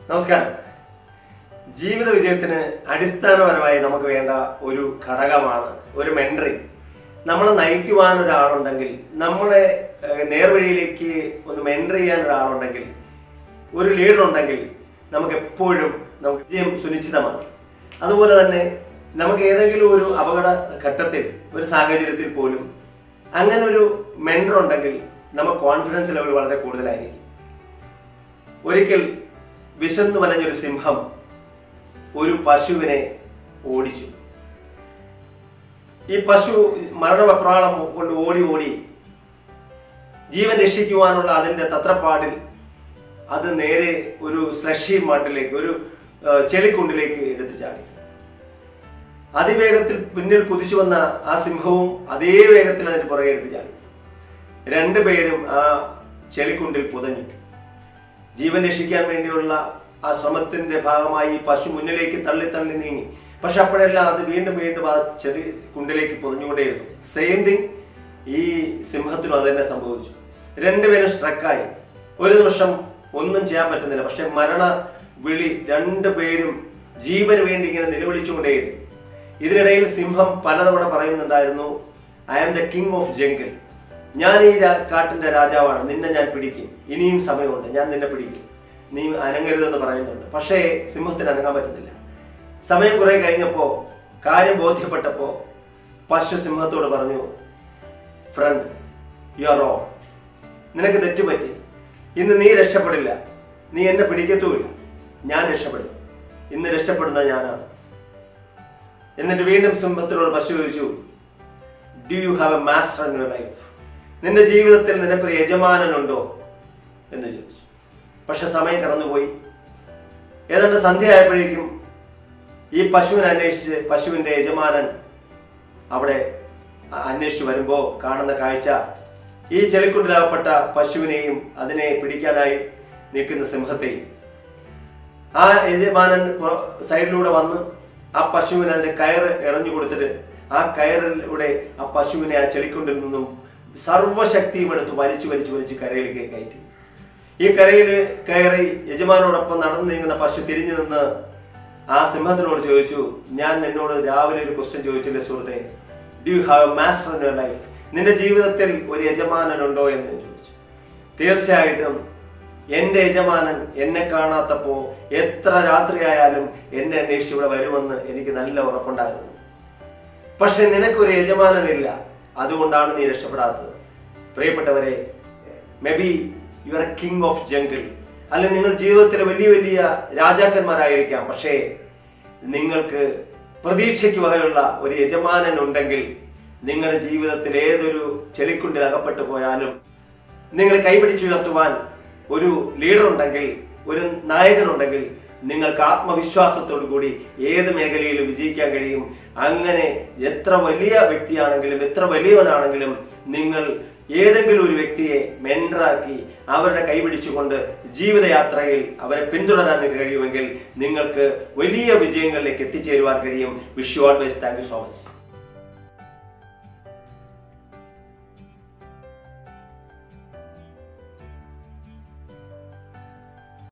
നമസ്കാരം ജീവിത വിജയത്തിന് അടിസ്ഥാനപരമായി നമുക്ക് വേണ്ട ഒരു ഘടകമാണ് ഒരു മെൻട്രി നമ്മളെ നയിക്കുവാൻ ഒരാളുണ്ടെങ്കിൽ നമ്മളെ ഏഹ്, നേർവഴിയിലേക്ക് ഒന്ന് മെൻറ്റർ ചെയ്യാൻ ഒരാളുണ്ടെങ്കിൽ ഒരു ലീഡർ ഉണ്ടെങ്കിൽ നമുക്ക് എപ്പോഴും നമുക്ക് വിജയം സുനിശ്ചിതമാണ് അതുപോലെ തന്നെ നമുക്ക് ഏതെങ്കിലും ഒരു അപകട ഘട്ടത്തിൽ ഒരു സാഹചര്യത്തിൽ പോലും അങ്ങനെ ഒരു മെൻറ്റർ ഉണ്ടെങ്കിൽ നമുക്ക് കോൺഫിഡൻസ് ലെവൽ വളരെ കൂടുതലായിരിക്കും ഒരിക്കൽ വിശന്നു വലഞ്ഞൊരു സിംഹം ഒരു പശുവിനെ ഓടിച്ചു ഈ പശു മരണവെപ്രാളം കൊണ്ട് ഓടി ഓടി ജീവൻ രക്ഷിക്കുവാനുള്ള അതിന്റെ തത്രപ്പാടിൽ അത് നേരെ ഒരു സ്ലഷി മണ്ണിലേക്ക് ഒരു ആ, ചെളിക്കുണ്ടിലേക്ക് എടുത്തു ചാടി അതിവേഗത്തിൽ പിന്നിൽ കുതിച്ചു വന്ന ആ സിംഹവും അതേ വേഗത്തിൽ അതിന് പുറകെ എടുത്തു ചാടി രണ്ടുപേരും ആ ചെളിക്കുണ്ടിൽ പുതഞ്ഞു ജീവൻ രക്ഷിക്കാൻ വേണ്ടിയുള്ള ആ ശ്രമത്തിന്റെ ഭാഗമായി ഈ പശു മുന്നിലേക്ക് തള്ളി തള്ളി നീങ്ങി പക്ഷെ അപ്പോഴെല്ലാം അത് വീണ്ടും വീണ്ടും ആ ചെറിയ കുണ്ടിലേക്ക് പൊതിഞ്ഞുകൊണ്ടേയിരുന്നു സെയിം തിങ് ഈ സിംഹത്തിനും അത് തന്നെ സംഭവിച്ചു രണ്ടുപേരും സ്ട്രക്കായി ഒരു നിമിഷം ഒന്നും ചെയ്യാൻ പറ്റുന്നില്ല പക്ഷെ മരണ വിളി രണ്ടുപേരും ജീവന് വേണ്ടി ഇങ്ങനെ നിലവിളിച്ചുകൊണ്ടേയിരുന്നു ഇതിനിടയിൽ സിംഹം പലതവണ പറയുന്നുണ്ടായിരുന്നു I am the king of jungle ഞാൻ ഈ രാ- കാട്ടിന്റെ രാജാവാണ് നിന്നെ ഞാൻ പിടിക്കും ഇനിയും സമയമുണ്ട് ഞാൻ നിന്നെ പിടിക്കും നീ അനങ്ങരുതെന്ന് പറയുന്നുണ്ട് പക്ഷേ സിംഹത്തിന് അനങ്ങാൻ പറ്റുന്നില്ല സമയം കുറെ കഴിഞ്ഞപ്പോ കാര്യം ബോധ്യപ്പെട്ടപ്പോ പശു സിംഹത്തോട് പറഞ്ഞു ഫ്രണ്ട് യു ആർ റോങ് നിനക്ക് തെറ്റുപറ്റി ഇന്ന് നീ രക്ഷപ്പെടില്ല നീ എന്നെ പിടിക്കത്തുമില്ല ഞാൻ രക്ഷപ്പെടും ഇന്ന് രക്ഷപ്പെടുന്നത് ഞാനാണ് എന്നിട്ട് വീണ്ടും സിംഹത്തിനോട് പശു ചോദിച്ചു do you have a master in your life നിന്റെ ജീവിതത്തിൽ നിനക്കൊരു യജമാനനുണ്ടോ എന്ന് ചോദിച്ചു പക്ഷെ സമയം കടന്നുപോയി ഏതാണ്ട് സന്ധ്യയായപ്പോഴേക്കും ഈ പശുവിനെ അന്വേഷിച്ച് പശുവിന്റെ യജമാനൻ അവിടെ അ- അന്വേഷിച്ചു വരുമ്പോ കാണുന്ന കാഴ്ച ഈ ചെളിക്കുണ്ടിലാകപ്പെട്ട പശുവിനെയും അതിനെ പിടിക്കാനായി നിൽക്കുന്ന സിംഹത്തെയും ആ യജമാനൻ പുറ- സൈഡിലൂടെ വന്ന് ആ പശുവിന് അതിന്റെ കയറ് എറിഞ്ഞു കൊടുത്തിട്ട് ആ കയറിലൂടെ ആ പശുവിനെ ആ ചെളിക്കുണ്ടിൽ നിന്നും സർവശക്തിയും എടുത്ത് വലിച്ചു വലിച്ചു വലിച്ച് കരയിലേക്ക് കയറ്റി ഈ കരയിൽ കയറി യജമാനോടൊപ്പം നടന്നു നീങ്ങുന്ന പശു തിരിഞ്ഞു നിന്ന് ആ സിംഹത്തിനോട് ചോദിച്ചു ഞാൻ നിന്നോട് രാവിലെ ഒരു ക്വസ്റ്റ്യൻ ചോദിച്ചില്ലേ സുഹൃത്തെ do you have a master in your life നിന്റെ ജീവിതത്തിൽ ഒരു യജമാനനുണ്ടോ എന്ന് ഞാൻ ചോദിച്ചു തീർച്ചയായിട്ടും എന്റെ യജമാനൻ എന്നെ കാണാത്തപ്പോ എത്ര രാത്രിയായാലും എന്നെ അന്വേഷിച്ച് ഇവിടെ വരുമെന്ന് എനിക്ക് നല്ല ഉറപ്പുണ്ടായിരുന്നു പക്ഷെ നിനക്കൊരു യജമാനനില്ല അതുകൊണ്ടാണ് നീ രക്ഷപ്പെടാത്തത് പ്രിയപ്പെട്ടവരെ maybe you are a king of jungle അല്ലെ നിങ്ങൾ ജീവിതത്തിലെ വലിയ വലിയ രാജാക്കന്മാരായിരിക്കാം പക്ഷേ നിങ്ങൾക്ക് പ്രതീക്ഷയ്ക്ക് വകയുള്ള ഒരു യജമാനൻ ഉണ്ടെങ്കിൽ നിങ്ങളുടെ ജീവിതത്തിൽ ഏതൊരു ചെളിക്കുണ്ടിൽ അകപ്പെട്ടു പോയാലും നിങ്ങളെ കൈപിടിച്ചുയർത്തുവാൻ ഒരു ലീഡർ ഉണ്ടെങ്കിൽ ഒരു നായകനുണ്ടെങ്കിൽ നിങ്ങൾക്ക് ആത്മവിശ്വാസത്തോടു കൂടി ഏത് മേഖലയിലും വിജയിക്കാൻ കഴിയും അങ്ങനെ എത്ര വലിയ വ്യക്തിയാണെങ്കിലും എത്ര വലിയവനാണെങ്കിലും നിങ്ങൾ ഏതെങ്കിലും ഒരു വ്യക്തിയെ മെൻഡറാക്കി അവരുടെ കൈപിടിച്ചുകൊണ്ട് ജീവിതയാത്രയിൽ അവരെ പിന്തുടരാൻ നിങ്ങൾക്ക് കഴിയുമെങ്കിൽ നിങ്ങൾക്ക് വലിയ വിജയങ്ങളിലേക്ക് എത്തിച്ചേരുവാൻ കഴിയും wish you always thank you so much